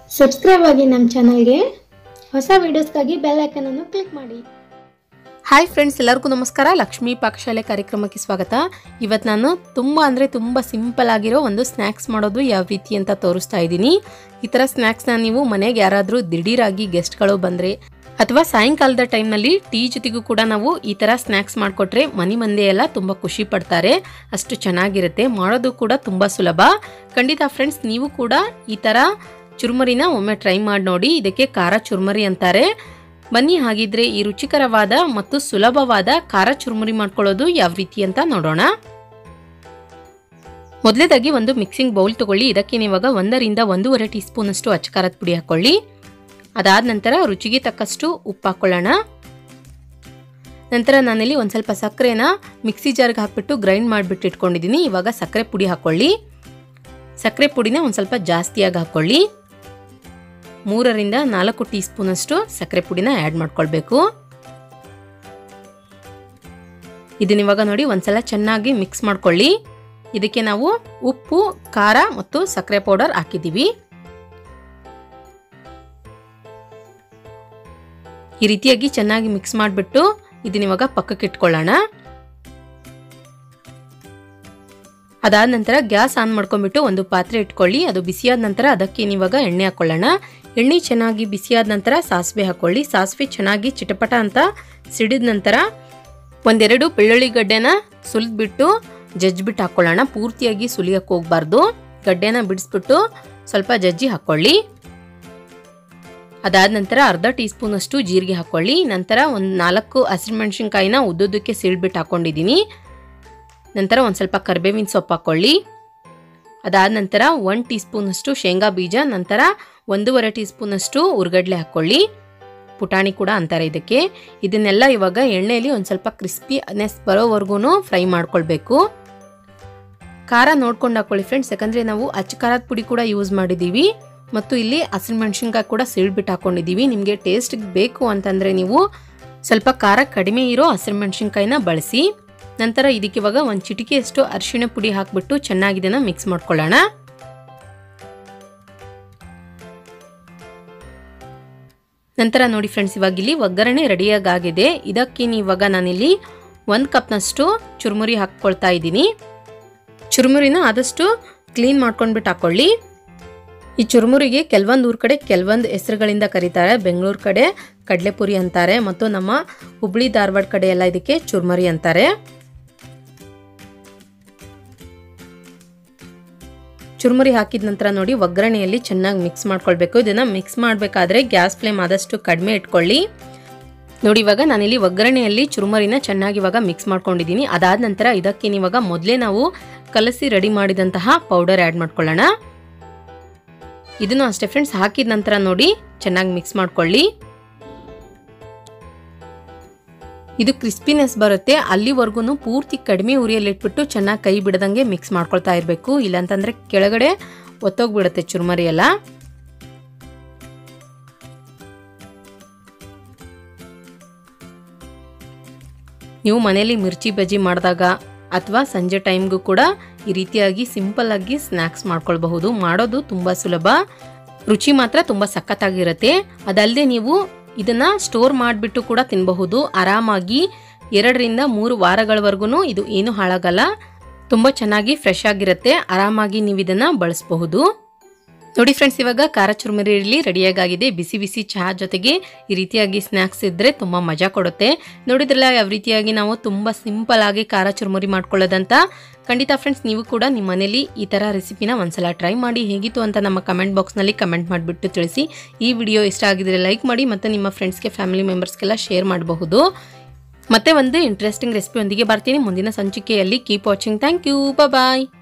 subscribe ಆಗಿ ನಮ್ಮ ಚಾನಲ್ಗೆ ಹೊಸ ವಿಡಿಯೋಸ್ಗಾಗಿ ಬೆಲ್ ಐಕನನ್ನು ಕ್ಲಿಕ್ ಮಾಡಿ ಹಾಯ್ ಫ್ರೆಂಡ್ಸ್ ಎಲ್ಲರಿಗೂ ನಮಸ್ಕಾರ ಲಕ್ಷ್ಮೀ ಪಾಕಶಾಲೆ ಕಾರ್ಯಕ್ರಮಕ್ಕೆ ಸ್ವಾಗತ ಇವತ್ತು ನಾನು ತುಂಬ ಅಂದರೆ ತುಂಬ ಸಿಂಪಲ್ ಆಗಿರೋ ಒಂದು ಸ್ನ್ಯಾಕ್ಸ್ ಮಾಡೋದು ಯಾವ ರೀತಿ ಅಂತ ತೋರಿಸ್ತಾ ಇದ್ದೀನಿ ಈ ಥರ ಸ್ನ್ಯಾಕ್ಸ್ನ ನೀವು ಮನೆಗೆ ಯಾರಾದರೂ ದಿಢೀರಾಗಿ ಗೆಸ್ಟ್ಗಳು ಬಂದರೆ ಅಥವಾ ಸಾಯಂಕಾಲದ ಟೈಮ್ನಲ್ಲಿ ಟೀ ಜೊತೆಗೂ ಕೂಡ ನಾವು ಈ ಥರ ಸ್ನ್ಯಾಕ್ಸ್ ಮಾಡಿಕೊಟ್ರೆ ಮನೆ ಮಂದಿ ಎಲ್ಲ ತುಂಬ ಖುಷಿ ಪಡ್ತಾರೆ ಅಷ್ಟು ಚೆನ್ನಾಗಿರುತ್ತೆ ಮಾಡೋದು ಕೂಡ ತುಂಬ ಸುಲಭ ಖಂಡಿತ ಫ್ರೆಂಡ್ಸ್ ನೀವು ಕೂಡ ಈ ಥರ ಚುರುಮರಿನ ಒಮ್ಮೆ ಟ್ರೈ ಮಾಡಿ ನೋಡಿ ಇದಕ್ಕೆ ಖಾರ ಚುರುಮರಿ ಅಂತಾರೆ ಬನ್ನಿ ಹಾಗಿದ್ರೆ ಈ ರುಚಿಕರವಾದ ಮತ್ತು ಸುಲಭವಾದ ಖಾರ ಚುರುಮುರಿ ಮಾಡ್ಕೊಳ್ಳೋದು ಯಾವ ರೀತಿ ಅಂತ ನೋಡೋಣ ಮೊದಲೇದಾಗಿ ಒಂದು ಮಿಕ್ಸಿಂಗ್ ಬೌಲ್ ತಗೊಳ್ಳಿ ಇದಕ್ಕೆ ನೀವಾಗ ಒಂದರಿಂದ ಒಂದೂವರೆ ಟೀ ಸ್ಪೂನ್ ಅಷ್ಟು ಅಚ್ಚಕಾರದ ಪುಡಿ ಹಾಕೊಳ್ಳಿ ಅದಾದ ನಂತರ ರುಚಿಗೆ ತಕ್ಕಷ್ಟು ಉಪ್ಪು ಹಾಕೊಳ್ಳೋಣ ನಂತರ ನಾನಿಲ್ಲಿ ಒಂದು ಸ್ವಲ್ಪ ಸಕ್ಕರೆನ ಮಿಕ್ಸಿ ಜಾರ್ಗೆ ಹಾಕ್ಬಿಟ್ಟು ಗ್ರೈಂಡ್ ಮಾಡಿಬಿಟ್ಟು ಇಟ್ಕೊಂಡಿದ್ದೀನಿ ಇವಾಗ ಸಕ್ಕರೆ ಪುಡಿ ಹಾಕೊಳ್ಳಿ ಸಕ್ಕರೆ ಪುಡಿನ ಒಂದು ಸ್ವಲ್ಪ ಜಾಸ್ತಿಯಾಗಿ ಹಾಕೊಳ್ಳಿ ಮೂರರಿಂದ ನಾಲ್ಕು ಟೀ ಸ್ಪೂನಷ್ಟು ಸಕ್ಕರೆ ಪುಡಿನ ಆ್ಯಡ್ ಮಾಡ್ಕೊಳ್ಬೇಕು ಇದನ್ನ ಇವಾಗ ನೋಡಿ ಒಂದ್ಸಲ ಚೆನ್ನಾಗಿ ಮಿಕ್ಸ್ ಮಾಡ್ಕೊಳ್ಳಿ ಇದಕ್ಕೆ ನಾವು ಉಪ್ಪು ಖಾರ ಮತ್ತು ಸಕ್ಕರೆ ಪೌಡರ್ ಹಾಕಿದ್ದೀವಿ ಈ ರೀತಿಯಾಗಿ ಚೆನ್ನಾಗಿ ಮಿಕ್ಸ್ ಮಾಡಿಬಿಟ್ಟು ಇದನ್ನ ಇವಾಗ ಪಕ್ಕಕ್ಕೆ ಇಟ್ಕೊಳ್ಳೋಣ ಅದಾದ ನಂತರ ಗ್ಯಾಸ್ ಆನ್ ಮಾಡ್ಕೊಂಡ್ಬಿಟ್ಟು ಒಂದು ಪಾತ್ರೆ ಇಟ್ಕೊಳ್ಳಿ ಅದು ಬಿಸಿಯಾದ ನಂತರ ಅದಕ್ಕೆ ನೀವಾಗ ಎಣ್ಣೆ ಹಾಕೊಳ್ಳೋಣ ಎಣ್ಣೆ ಚೆನ್ನಾಗಿ ಬಿಸಿಯಾದ ನಂತರ ಸಾಸಿವೆ ಹಾಕೊಳ್ಳಿ ಸಾಸಿವೆ ಚೆನ್ನಾಗಿ ಚಿಟಪಟ ಅಂತ ಸಿಡಿದ ನಂತರ ಒಂದೆರಡು ಬೆಳ್ಳುಳ್ಳಿ ಗಡ್ಡೆನ ಸುಲಿದ್ಬಿಟ್ಟು ಜಜ್ಜಿಬಿಟ್ಟು ಹಾಕೊಳ್ಳೋಣ ಪೂರ್ತಿಯಾಗಿ ಸುಲಿಯಕ್ಕೆ ಹೋಗ್ಬಾರ್ದು ಗಡ್ಡೆನ ಬಿಡಿಸ್ಬಿಟ್ಟು ಸ್ವಲ್ಪ ಜಜ್ಜಿ ಹಾಕೊಳ್ಳಿ ಅದಾದ ನಂತರ ಅರ್ಧ ಟೀ ಸ್ಪೂನ್ ಅಷ್ಟು ಜೀರಿಗೆ ಹಾಕೊಳ್ಳಿ ನಂತರ ಒಂದು ನಾಲ್ಕು ಹಸಿರುಮೆಣಸಿನ್ಕಾಯಿನ ಉದ್ದುದಕ್ಕೆ ಸಿಳ್ಬಿಟ್ಟು ಹಾಕೊಂಡಿದ್ದೀನಿ ನಂತರ ಒಂದು ಸ್ವಲ್ಪ ಕರಿಬೇವಿನ ಸೊಪ್ಪು ಹಾಕ್ಕೊಳ್ಳಿ ಅದಾದ ನಂತರ ಒನ್ ಟೀ ಸ್ಪೂನಷ್ಟು ಶೇಂಗಾ ಬೀಜ ನಂತರ ಒಂದೂವರೆ ಟೀ ಸ್ಪೂನಷ್ಟು ಉರ್ಗಡ್ಲೆ ಹಾಕ್ಕೊಳ್ಳಿ ಪುಟಾಣಿ ಕೂಡ ಅಂತಾರೆ ಇದಕ್ಕೆ ಇದನ್ನೆಲ್ಲ ಇವಾಗ ಎಣ್ಣೆಯಲ್ಲಿ ಒಂದು ಸ್ವಲ್ಪ ಕ್ರಿಸ್ಪಿನೆಸ್ ಬರೋವರೆಗೂ ಫ್ರೈ ಮಾಡ್ಕೊಳ್ಬೇಕು ಖಾರ ನೋಡ್ಕೊಂಡು ಹಾಕೊಳ್ಳಿ ಫ್ರೆಂಡ್ಸ್ ಯಾಕಂದರೆ ನಾವು ಅಚ್ಚ ಖಾರದ ಪುಡಿ ಕೂಡ ಯೂಸ್ ಮಾಡಿದ್ದೀವಿ ಮತ್ತು ಇಲ್ಲಿ ಹಸಿರುಮೆಣಸಿನ್ಕಾಯಿ ಕೂಡ ಸಿಳ್ಬಿಟ್ಟು ಹಾಕೊಂಡಿದ್ದೀವಿ ನಿಮಗೆ ಟೇಸ್ಟ್ ಬೇಕು ಅಂತಂದರೆ ನೀವು ಸ್ವಲ್ಪ ಖಾರ ಕಡಿಮೆ ಇರೋ ಹಸಿರುಮೆಣಸಿನ್ಕಾಯಿನ ಬಳಸಿ ನಂತರ ಇದಕ್ಕೆ ಇವಾಗ ಒಂದು ಚಿಟಿಕೆಯಷ್ಟು ಅರಿಶಿಣ ಪುಡಿ ಹಾಕ್ಬಿಟ್ಟು ಚೆನ್ನಾಗಿ ಇದನ್ನ ಮಿಕ್ಸ್ ಮಾಡ್ಕೊಳ್ಳೋಣ ನಂತರ ನೋಡಿ ಫ್ರೆಂಡ್ಸ್ ಇವಾಗ ಇಲ್ಲಿ ಒಗ್ಗರಣೆ ರೆಡಿಯಾಗಿದೆ ಇದಕ್ಕೆ ಇವಾಗ ನಾನಿಲ್ಲಿ ಒಂದು ಕಪ್ನಷ್ಟು ಚುರುಮುರಿ ಹಾಕ್ಕೊಳ್ತಾ ಇದ್ದೀನಿ ಚುರುಮುರಿನ ಆದಷ್ಟು ಕ್ಲೀನ್ ಮಾಡ್ಕೊಂಡ್ಬಿಟ್ಟು ಹಾಕೊಳ್ಳಿ ಈ ಚುರುಮುರಿಗೆ ಕೆಲವೊಂದು ಊರ ಕಡೆ ಕೆಲವೊಂದು ಹೆಸರುಗಳಿಂದ ಕರೀತಾರೆ ಬೆಂಗಳೂರು ಕಡೆ ಕಡಲೆಪುರಿ ಅಂತಾರೆ ಮತ್ತು ನಮ್ಮ ಹುಬ್ಳಿ ಧಾರವಾಡ ಕಡೆ ಎಲ್ಲ ಇದಕ್ಕೆ ಚುರುಮುರಿ ಅಂತಾರೆ ಚುರುಮುರಿ ಹಾಕಿದ ನಂತರ ನೋಡಿ ಒಗ್ಗರಣೆಯಲ್ಲಿ ಚೆನ್ನಾಗಿ ಮಿಕ್ಸ್ ಮಾಡ್ಕೊಳ್ಬೇಕು ಇದನ್ನು ಮಿಕ್ಸ್ ಮಾಡಬೇಕಾದ್ರೆ ಗ್ಯಾಸ್ ಫ್ಲೇಮ್ ಆದಷ್ಟು ಕಡಿಮೆ ಇಟ್ಕೊಳ್ಳಿ ನೋಡಿ ಇವಾಗ ನಾನಿಲ್ಲಿ ಒಗ್ಗರಣೆಯಲ್ಲಿ ಚುರುಮರಿನ ಚೆನ್ನಾಗಿ ಇವಾಗ ಮಿಕ್ಸ್ ಮಾಡ್ಕೊಂಡಿದ್ದೀನಿ ಅದಾದ ನಂತರ ಇದಕ್ಕೆ ಇವಾಗ ಮೊದಲೇ ನಾವು ಕಲಸಿ ರೆಡಿ ಮಾಡಿದಂತಹ ಪೌಡರ್ ಆ್ಯಡ್ ಮಾಡ್ಕೊಳ್ಳೋಣ ಇದನ್ನು ಅಷ್ಟೇ ಫ್ರೆಂಡ್ಸ್ ಹಾಕಿದ ನಂತರ ನೋಡಿ ಚೆನ್ನಾಗಿ ಮಿಕ್ಸ್ ಮಾಡ್ಕೊಳ್ಳಿ ಇದು ಕ್ರಿಸ್ಪಿನೆಸ್ ಬರುತ್ತೆ ಅಲ್ಲಿವರೆಗೂ ಪೂರ್ತಿ ಕಡಿಮೆ ಉರಿಯಲ್ಲಿ ಇಟ್ಬಿಟ್ಟು ಚೆನ್ನಾಗಿ ಕೈ ಬಿಡದಂಗೆ ಮಿಕ್ಸ್ ಮಾಡ್ಕೊಳ್ತಾ ಇರಬೇಕು ಇಲ್ಲಾಂತಂದ್ರೆ ಕೆಳಗಡೆ ಒತ್ತೋಗ್ಬಿಡುತ್ತೆ ಚುರುಮರಿ ಎಲ್ಲ ನೀವು ಮನೆಯಲ್ಲಿ ಮಿರ್ಚಿ ಬಜ್ಜಿ ಮಾಡಿದಾಗ ಅಥವಾ ಸಂಜೆ ಟೈಮ್ಗೂ ಕೂಡ ಈ ರೀತಿಯಾಗಿ ಸಿಂಪಲ್ ಆಗಿ ಸ್ನ್ಯಾಕ್ಸ್ ಮಾಡ್ಕೊಳ್ಬಹುದು ಮಾಡೋದು ತುಂಬ ಸುಲಭ ರುಚಿ ಮಾತ್ರ ತುಂಬ ಸಖತ್ತಾಗಿರುತ್ತೆ ಅದಲ್ಲದೆ ನೀವು ಇದನ್ನ ಸ್ಟೋರ್ ಮಾಡಿಬಿಟ್ಟು ಕೂಡ ತಿನ್ನಬಹುದು ಆರಾಮಾಗಿ ಎರಡರಿಂದ ಮೂರು ವಾರಗಳವರೆಗೂ ಇದು ಏನು ಹಾಳಾಗಲ್ಲ ತುಂಬ ಚೆನ್ನಾಗಿ ಫ್ರೆಶ್ ಆಗಿರುತ್ತೆ ಆರಾಮಾಗಿ ನೀವು ಇದನ್ನ ಬಳಸಬಹುದು ನೋಡಿ ಫ್ರೆಂಡ್ಸ್ ಇವಾಗ ಖಾರ ಚುರುಮುರಿ ಇರಲಿ ರೆಡಿಯಾಗಿದೆ ಬಿಸಿ ಬಿಸಿ ಚಹಾ ಜೊತೆಗೆ ಈ ರೀತಿಯಾಗಿ ಸ್ನ್ಯಾಕ್ಸ್ ಇದ್ದರೆ ತುಂಬ ಮಜಾ ಕೊಡುತ್ತೆ ನೋಡಿದ್ರಲ್ಲ ಯಾವ ರೀತಿಯಾಗಿ ನಾವು ತುಂಬ ಸಿಂಪಲ್ ಆಗಿ ಖಾರ ಚುರುಮುರಿ ಮಾಡ್ಕೊಳ್ಳೋದಂತ ಖಂಡಿತ ಫ್ರೆಂಡ್ಸ್ ನೀವು ಕೂಡ ನಿಮ್ಮ ಮನೇಲಿ ಈ ಥರ ರೆಸಿಪಿನ ಒಂದ್ಸಲ ಟ್ರೈ ಮಾಡಿ ಹೇಗಿತ್ತು ಅಂತ ನಮ್ಮ ಕಮೆಂಟ್ ಬಾಕ್ಸ್ನಲ್ಲಿ ಕಮೆಂಟ್ ಮಾಡಿಬಿಟ್ಟು ತಿಳಿಸಿ ಈ ವಿಡಿಯೋ ಇಷ್ಟ ಆಗಿದ್ರೆ ಲೈಕ್ ಮಾಡಿ ಮತ್ತು ನಿಮ್ಮ ಫ್ರೆಂಡ್ಸ್ಗೆ ಫ್ಯಾಮಿಲಿ ಮೆಂಬರ್ಸ್ಗೆಲ್ಲ ಶೇರ್ ಮಾಡಬಹುದು ಮತ್ತೆ ಒಂದು ಇಂಟ್ರೆಸ್ಟಿಂಗ್ ರೆಸಿಪಿ ಒಂದಿಗೆ ಬರ್ತೀನಿ ಮುಂದಿನ ಸಂಚಿಕೆಯಲ್ಲಿ keep watching thank you bye